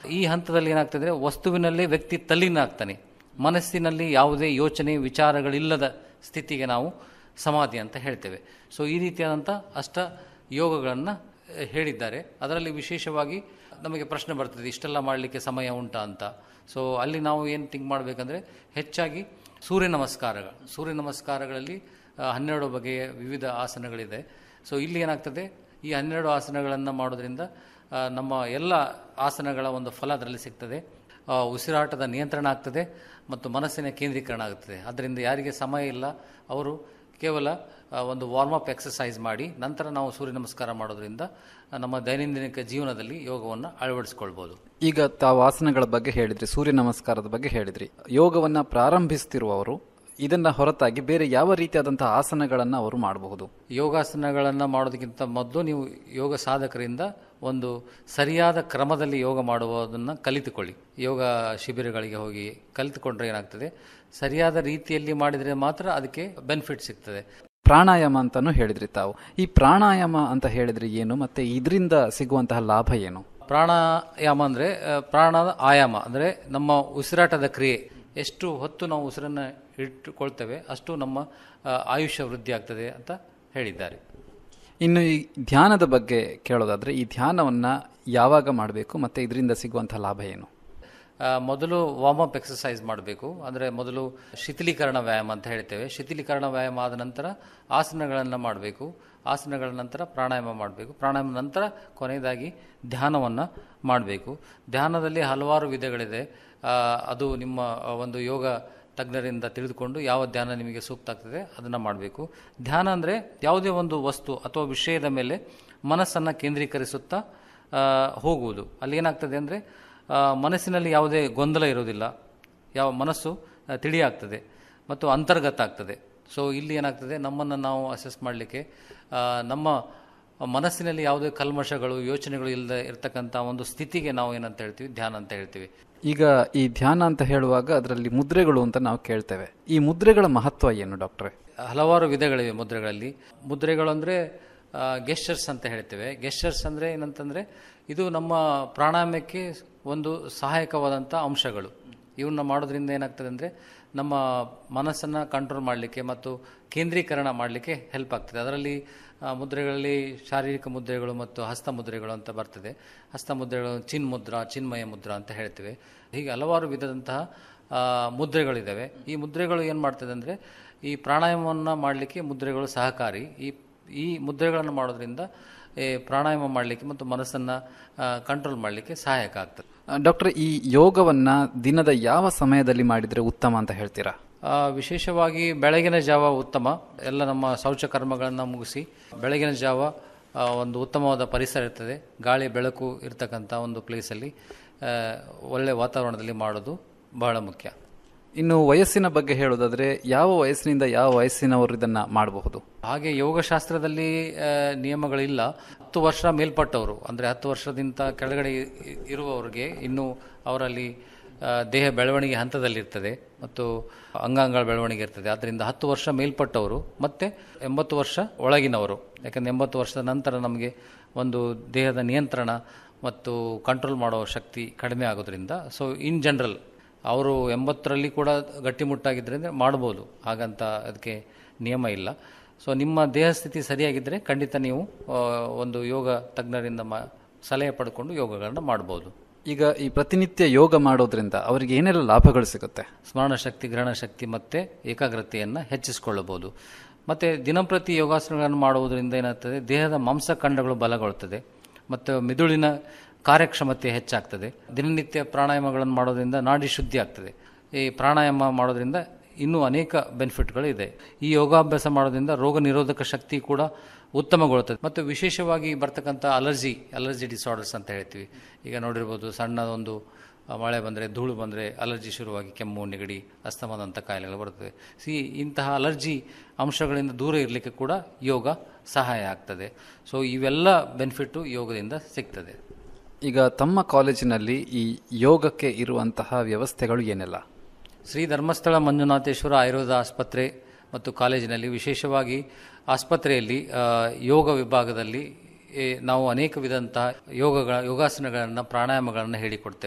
ಈ ಹಂತದಲ್ಲಿ ಏನಾಗ್ತದೆ ವಸ್ತುವಿನಲ್ಲಿ ವ್ಯಕ್ತಿ ತಲ್ಲೀನ ಆಗ್ತಾನೆ ಮನಸ್ಸಿನಲ್ಲಿ ಯಾವುದೇ ಯೋಚನೆ ವಿಚಾರಗಳಿಲ್ಲದ ಸ್ಥಿತಿಗೆ ನಾವು ಸಮಾಧಿ ಅಂತ ಹೇಳ್ತೇವೆ ಸೊ ಈ ರೀತಿಯಾದಂಥ ಅಷ್ಟ ಯೋಗಗಳನ್ನು ಹೇಳಿದ್ದಾರೆ ಅದರಲ್ಲಿ ವಿಶೇಷವಾಗಿ ನಮಗೆ ಪ್ರಶ್ನೆ ಬರ್ತದೆ ಇಷ್ಟೆಲ್ಲ ಮಾಡಲಿಕ್ಕೆ ಸಮಯ ಉಂಟಾ ಅಂತ ಸೊ ಅಲ್ಲಿ ನಾವು ಏನು ಥಿಂಕ್ ಮಾಡಬೇಕಂದ್ರೆ ಹೆಚ್ಚಾಗಿ ಸೂರ್ಯ ನಮಸ್ಕಾರಗಳು ಸೂರ್ಯ ನಮಸ್ಕಾರಗಳಲ್ಲಿ ಆ, ಹನ್ನೆರಡು ಬಗೆಯ ವಿವಿಧ ಆಸನಗಳಿದೆ ಸೊ ಇಲ್ಲಿ ಏನಾಗ್ತದೆ ಈ ಹನ್ನೆರಡು ಆಸನಗಳನ್ನು ಮಾಡೋದ್ರಿಂದ ಆ, ನಮ್ಮ ಎಲ್ಲ ಆಸನಗಳ ಒಂದು ಫಲ ಅದರಲ್ಲಿ ಸಿಗ್ತದೆ ಆ, ಉಸಿರಾಟದ ನಿಯಂತ್ರಣ ಆಗ್ತದೆ ಮತ್ತು ಮನಸ್ಸಿನ ಕೇಂದ್ರೀಕರಣ ಆಗುತ್ತದೆ ಅದರಿಂದ ಯಾರಿಗೆ ಸಮಯ ಇಲ್ಲ ಅವರು ಕೇವಲ ಆ, ಒಂದು ವಾರ್ಮಪ್ ಎಕ್ಸಸೈಸ್ ಮಾಡಿ ನಂತರ ನಾವು ಸೂರ್ಯ ನಮಸ್ಕಾರ ಮಾಡೋದ್ರಿಂದ ಆ, ನಮ್ಮ ದೈನಂದಿನ ಜೀವನದಲ್ಲಿ ಯೋಗವನ್ನು ಅಳವಡಿಸ್ಕೊಳ್ಬೋದು ಈಗ ತಾವು ಆಸನಗಳ ಬಗ್ಗೆ ಹೇಳಿದ್ರಿ ಸೂರ್ಯ ನಮಸ್ಕಾರದ ಬಗ್ಗೆ ಹೇಳಿದ್ರಿ ಯೋಗವನ್ನ ಪ್ರಾರಂಭಿಸ್ತಿರುವವರು ಇದನ್ನ ಹೊರತಾಗಿ ಬೇರೆ ಯಾವ ರೀತಿಯಾದಂತಹ ಆಸನಗಳನ್ನ ಅವರು ಮಾಡಬಹುದು ಯೋಗಾಸನಗಳನ್ನು ಮಾಡೋದಕ್ಕಿಂತ ಮೊದಲು ನೀವು ಯೋಗ ಸಾಧಕರಿಂದ ಒಂದು ಸರಿಯಾದ ಕ್ರಮದಲ್ಲಿ ಯೋಗ ಮಾಡುವುದನ್ನು ಕಲಿತುಕೊಳ್ಳಿ ಯೋಗ ಶಿಬಿರಗಳಿಗೆ ಹೋಗಿ ಕಲಿತುಕೊಂಡ್ರೆ ಏನಾಗ್ತದೆ ಸರಿಯಾದ ರೀತಿಯಲ್ಲಿ ಮಾಡಿದರೆ ಮಾತ್ರ ಅದಕ್ಕೆ ಬೆನಿಫಿಟ್ ಸಿಗ್ತದೆ ಪ್ರಾಣಾಯಾಮ ಅಂತಾನು ಹೇಳಿದ್ರಿ ತಾವು ಈ ಪ್ರಾಣಾಯಾಮ ಅಂತ ಹೇಳಿದ್ರಿ ಏನು ಮತ್ತೆ ಇದರಿಂದ ಸಿಗುವಂತಹ ಲಾಭ ಏನು ಪ್ರಾಣಾಯಾಮ ಅಂದರೆ ಪ್ರಾಣದ ಆಯಾಮ ಅಂದರೆ ನಮ್ಮ ಉಸಿರಾಟದ ಕ್ರಿಯೆ ಎಷ್ಟು ಹೊತ್ತು ನಾವು ಉಸಿರನ್ನು ಇಟ್ಟುಕೊಳ್ತೇವೆ ಅಷ್ಟು ನಮ್ಮ ಆ, ಆಯುಷ್ಯ ವೃದ್ಧಿ ಆಗ್ತದೆ ಅಂತ ಹೇಳಿದ್ದಾರೆ ಇನ್ನು ಈ ಧ್ಯಾನದ ಬಗ್ಗೆ ಕೇಳೋದಾದ್ರೆ ಈ ಧ್ಯಾನವನ್ನ ಯಾವಾಗ ಮಾಡಬೇಕು ಮತ್ತೆ ಇದರಿಂದ ಸಿಗುವಂತಹ ಲಾಭ ಏನು ಆ, ಮೊದಲು ವಾರ್ಮಪ್ ಎಕ್ಸಸೈಸ್ ಮಾಡಬೇಕು ಅಂದರೆ ಮೊದಲು ಶಿಥಿಲೀಕರಣ ವ್ಯಾಯಾಮ ಅಂತ ಹೇಳ್ತೇವೆ ಶಿಥಿಲೀಕರಣ ವ್ಯಾಯಾಮ ಆದ ನಂತರ ಆಸನಗಳನ್ನು ಮಾಡಬೇಕು ಆಸನಗಳ ನಂತರ ಪ್ರಾಣಾಯಾಮ ಮಾಡಬೇಕು ಪ್ರಾಣಾಯಾಮ ನಂತರ ಕೊನೆಯದಾಗಿ ಧ್ಯಾನವನ್ನು ಮಾಡಬೇಕು ಧ್ಯಾನದಲ್ಲಿ ಹಲವಾರು ವಿಧಗಳಿದೆ ಆ, ಅದು ನಿಮ್ಮ ಆ, ಒಂದು ಯೋಗ ತಜ್ಞರಿಂದ ತಿಳಿದುಕೊಂಡು ಯಾವ ಧ್ಯಾನ ನಿಮಗೆ ಸೂಕ್ತ ಆಗ್ತದೆ ಅದನ್ನು ಮಾಡಬೇಕು ಧ್ಯಾನ ಅಂದರೆ ಯಾವುದೇ ಒಂದು ವಸ್ತು ಅಥವಾ ವಿಷಯದ ಮೇಲೆ ಮನಸ್ಸನ್ನು ಕೇಂದ್ರೀಕರಿಸುತ್ತಾ ಆ, ಹೋಗುವುದು ಅಲ್ಲಿ ಏನಾಗ್ತದೆ ಅಂದರೆ ಮನಸ್ಸಿನಲ್ಲಿ ಯಾವುದೇ ಗೊಂದಲ ಇರೋದಿಲ್ಲ ಯಾವ ಮನಸ್ಸು ಆ, ತಿಳಿಯಾಗ್ತದೆ ಮತ್ತು ಅಂತರ್ಗತ ಆಗ್ತದೆ ಸೊ ಇಲ್ಲಿ ಏನಾಗ್ತದೆ ನಮ್ಮನ್ನು ನಾವು ಅಸೆಸ್ ಮಾಡಲಿಕ್ಕೆ ನಮ್ಮ ಮನಸ್ಸಿನಲ್ಲಿ ಯಾವುದೇ ಕಲ್ಮಶಗಳು ಯೋಚನೆಗಳು ಇಲ್ಲದೆ ಇರತಕ್ಕಂಥ ಒಂದು ಸ್ಥಿತಿಗೆ ನಾವು ಏನಂತ ಹೇಳ್ತೀವಿ ಧ್ಯಾನ ಅಂತ ಹೇಳ್ತೀವಿ ಈಗ ಈ ಧ್ಯಾನ ಅಂತ ಹೇಳುವಾಗ ಅದರಲ್ಲಿ ಮುದ್ರೆಗಳು ಅಂತ ನಾವು ಕೇಳ್ತೇವೆ ಈ ಮುದ್ರೆಗಳ ಮಹತ್ವ ಏನು ಡಾಕ್ಟ್ರೆ ಹಲವಾರು ವಿಧಗಳಿವೆ ಮುದ್ರೆಗಳಲ್ಲಿ ಮುದ್ರೆಗಳು ಅಂದರೆ ಗೆಸ್ಟರ್ಸ್ ಅಂತ ಹೇಳ್ತೇವೆ ಗೆಸ್ಟರ್ಸ್ ಅಂದರೆ ಏನಂತಂದರೆ ಇದು ನಮ್ಮ ಪ್ರಾಣಾಯಾಮಕ್ಕೆ ಒಂದು ಸಹಾಯಕವಾದಂಥ ಅಂಶಗಳು ಇವನ್ನ ಮಾಡೋದ್ರಿಂದ ಏನಾಗ್ತದೆ ಅಂದರೆ ನಮ್ಮ ಮನಸ್ಸನ್ನು ಕಂಟ್ರೋಲ್ ಮಾಡಲಿಕ್ಕೆ ಮತ್ತು ಕೇಂದ್ರೀಕರಣ ಮಾಡಲಿಕ್ಕೆ ಹೆಲ್ಪ್ ಆಗ್ತದೆ ಅದರಲ್ಲಿ ಆ, ಮುದ್ರೆಗಳಲ್ಲಿ ಶಾರೀರಿಕ ಮುದ್ರೆಗಳು ಮತ್ತು ಹಸ್ತ ಮುದ್ರೆಗಳು ಅಂತ ಬರ್ತದೆ ಹಸ್ತ ಮುದ್ರೆಗಳು ಚಿನ್ ಮುದ್ರಾ ಚಿನ್ಮಯ ಮುದ್ರಾ ಅಂತ ಹೇಳ್ತೇವೆ ಹೀಗೆ ಹಲವಾರು ವಿಧದಂತಹ ಆ, ಮುದ್ರೆಗಳಿದ್ದಾವೆ ಈ ಮುದ್ರೆಗಳು ಏನು ಮಾಡ್ತದೆ ಅಂದರೆ ಈ ಪ್ರಾಣಾಯಾಮವನ್ನು ಮಾಡಲಿಕ್ಕೆ ಮುದ್ರೆಗಳು ಸಹಕಾರಿ ಈ ಈ ಮುದ್ರೆಗಳನ್ನು ಮಾಡೋದ್ರಿಂದ ಈ ಪ್ರಾಣಾಯಾಮ ಮಾಡಲಿಕ್ಕೆ ಮತ್ತು ಮನಸ್ಸನ್ನು ಕಂಟ್ರೋಲ್ ಮಾಡಲಿಕ್ಕೆ ಸಹಾಯಕ ಆಗ್ತದೆ ಡಾಕ್ಟರ್ ಈ ಯೋಗವನ್ನ ದಿನದ ಯಾವ ಸಮಯದಲ್ಲಿ ಮಾಡಿದ್ರೆ ಉತ್ತಮ ಅಂತ ಹೇಳ್ತೀರಾ ಆ, ವಿಶೇಷವಾಗಿ ಬೆಳಗಿನ ಜಾವ ಉತ್ತಮ ಎಲ್ಲ ನಮ್ಮ ಶೌಚ ಕರ್ಮಗಳನ್ನು ಮುಗಿಸಿ ಬೆಳಗಿನ ಜಾವ ಆ, ಒಂದು ಉತ್ತಮವಾದ ಪರಿಸರ ಇರ್ತದೆ ಗಾಳಿ ಬೆಳಕು ಇರ್ತಕ್ಕಂಥ ಒಂದು ಪ್ಲೇಸಲ್ಲಿ ಆ, ಒಳ್ಳೆ ವಾತಾವರಣದಲ್ಲಿ ಮಾಡೋದು ಬಹಳ ಮುಖ್ಯ ಇನ್ನು ವಯಸ್ಸಿನ ಬಗ್ಗೆ ಹೇಳೋದಾದ್ರೆ ಯಾವ ವಯಸ್ಸಿನಿಂದ ಯಾವ ವಯಸ್ಸಿನವರು ಇದನ್ನ ಮಾಡಬಹುದು ಹಾಗೆ ಯೋಗಶಾಸ್ತ್ರದಲ್ಲಿ ಆ, ನಿಯಮಗಳಿಲ್ಲ ಹತ್ತು ವರ್ಷ ಮೇಲ್ಪಟ್ಟವರು ಅಂದರೆ ಹತ್ತು ವರ್ಷದಿಂದ ಕೆಳಗಡೆ ಇ- ಇರುವವರಿಗೆ ಇನ್ನು ಅವರಲ್ಲಿ ಆ, ದೇಹ ಬೆಳವಣಿಗೆ ಹಂತದಲ್ಲಿರ್ತದೆ ಮತ್ತು ಅಂಗಾಂಗಗಳ ಬೆಳವಣಿಗೆ ಇರ್ತದೆ ಆದ್ದರಿಂದ ಹತ್ತು ವರ್ಷ ಮೇಲ್ಪಟ್ಟವರು ಮತ್ತು ಎಂಬತ್ತು ವರ್ಷ ಒಳಗಿನವರು ಯಾಕಂದರೆ ಎಂಬತ್ತು ವರ್ಷದ ನಂತರ ನಮಗೆ ಒಂದು ದೇಹದ ನಿಯಂತ್ರಣ ಮತ್ತು ಕಂಟ್ರೋಲ್ ಮಾಡೋ ಶಕ್ತಿ ಕಡಿಮೆ ಆಗೋದ್ರಿಂದ ಸೊ ಇನ್ ಜನರಲ್ ಅವರು ಎಂಬತ್ತರಲ್ಲಿ ಕೂಡ ಗಟ್ಟಿಮುಟ್ಟಾಗಿದ್ದರಿಂದ ಮಾಡ್ಬೋದು ಹಾಗಂತ ಅದಕ್ಕೆ ನಿಯಮ ಇಲ್ಲ ಸೊ ನಿಮ್ಮ ದೇಹ ಸ್ಥಿತಿ ಸರಿಯಾಗಿದ್ದರೆ ಖಂಡಿತ ನೀವು ಆ, ಒಂದು ಯೋಗ ತಜ್ಞರಿಂದ ಮ ಸಲಹೆ ಪಡ್ಕೊಂಡು ಯೋಗಗಳನ್ನ ಮಾಡ್ಬೋದು ಈಗ ಈ ಪ್ರತಿನಿತ್ಯ ಯೋಗ ಮಾಡೋದ್ರಿಂದ ಅವರಿಗೆ ಏನೆಲ್ಲ ಲಾಭಗಳು ಸಿಗುತ್ತೆ ಸ್ಮರಣ ಶಕ್ತಿ ಗ್ರಹಣ ಶಕ್ತಿ ಮತ್ತು ಏಕಾಗ್ರತೆಯನ್ನು ಹೆಚ್ಚಿಸಿಕೊಳ್ಳಬಹುದು ಮತ್ತು ದಿನಂಪ್ರತಿ ಯೋಗಾಸನಗಳನ್ನು ಮಾಡುವುದರಿಂದ ಏನಾಗ್ತದೆ ದೇಹದ ಮಾಂಸಖಂಡಗಳು ಬಲಗೊಳ್ಳುತ್ತದೆ ಮತ್ತು ಮಿದುಳಿನ ಕಾರ್ಯಕ್ಷಮತೆ ಹೆಚ್ಚಾಗ್ತದೆ ದಿನನಿತ್ಯ ಪ್ರಾಣಾಯಾಮಗಳನ್ನು ಮಾಡೋದ್ರಿಂದ ನಾಡಿ ಶುದ್ಧಿ ಆಗ್ತದೆ ಈ ಪ್ರಾಣಾಯಾಮ ಮಾಡೋದ್ರಿಂದ ಇನ್ನೂ ಅನೇಕ ಬೆನಿಫಿಟ್ಗಳು ಇದೆ ಈ ಯೋಗಾಭ್ಯಾಸ ಮಾಡೋದ್ರಿಂದ ರೋಗ ನಿರೋಧಕ ಶಕ್ತಿ ಕೂಡ ಉತ್ತಮಗೊಳ್ಳುತ್ತದೆ ಮತ್ತು ವಿಶೇಷವಾಗಿ ಬರ್ತಕ್ಕಂಥ ಅಲರ್ಜಿ ಅಲರ್ಜಿ ಡಿಸಾರ್ಡರ್ಸ್ ಅಂತ ಹೇಳ್ತೀವಿ ಈಗ ನೋಡಿರ್ಬೋದು ಸಣ್ಣ ಒಂದು ಆ, ಮಳೆ ಬಂದರೆ ಧೂಳು ಬಂದರೆ ಅಲರ್ಜಿ ಶುರುವಾಗಿ ಕೆಮ್ಮು ನೆಗಡಿ ಅಸ್ತಮದಂಥ ಕಾಯಿಲೆಗಳು ಬರ್ತದೆ ಸಿ ಇಂತಹ ಅಲರ್ಜಿ ಅಂಶಗಳಿಂದ ದೂರ ಇರಲಿಕ್ಕೆ ಕೂಡ ಯೋಗ ಸಹಾಯ ಆಗ್ತದೆ ಸೊ ಇವೆಲ್ಲ ಬೆನಿಫಿಟ್ಟು ಯೋಗದಿಂದ ಸಿಗ್ತದೆ ಈಗ ತಮ್ಮ ಕಾಲೇಜಿನಲ್ಲಿ ಈ ಯೋಗಕ್ಕೆ ಇರುವಂತಹ ವ್ಯವಸ್ಥೆಗಳು ಏನೆಲ್ಲ ಶ್ರೀ ಧರ್ಮಸ್ಥಳ ಮಂಜುನಾಥೇಶ್ವರ ಆಯುರ್ವೇದ ಆಸ್ಪತ್ರೆ ಮತ್ತು ಕಾಲೇಜಿನಲ್ಲಿ ವಿಶೇಷವಾಗಿ ಆಸ್ಪತ್ರೆಯಲ್ಲಿ ಆ, ಯೋಗ ವಿಭಾಗದಲ್ಲಿ ಏ, ನಾವು ಅನೇಕ ವಿಧಂತಹ ಯೋಗಗಳ ಯೋಗಾಸನಗಳನ್ನು ಪ್ರಾಣಾಯಾಮಗಳನ್ನು ಹೇಳಿಕೊಡ್ತೇವೆ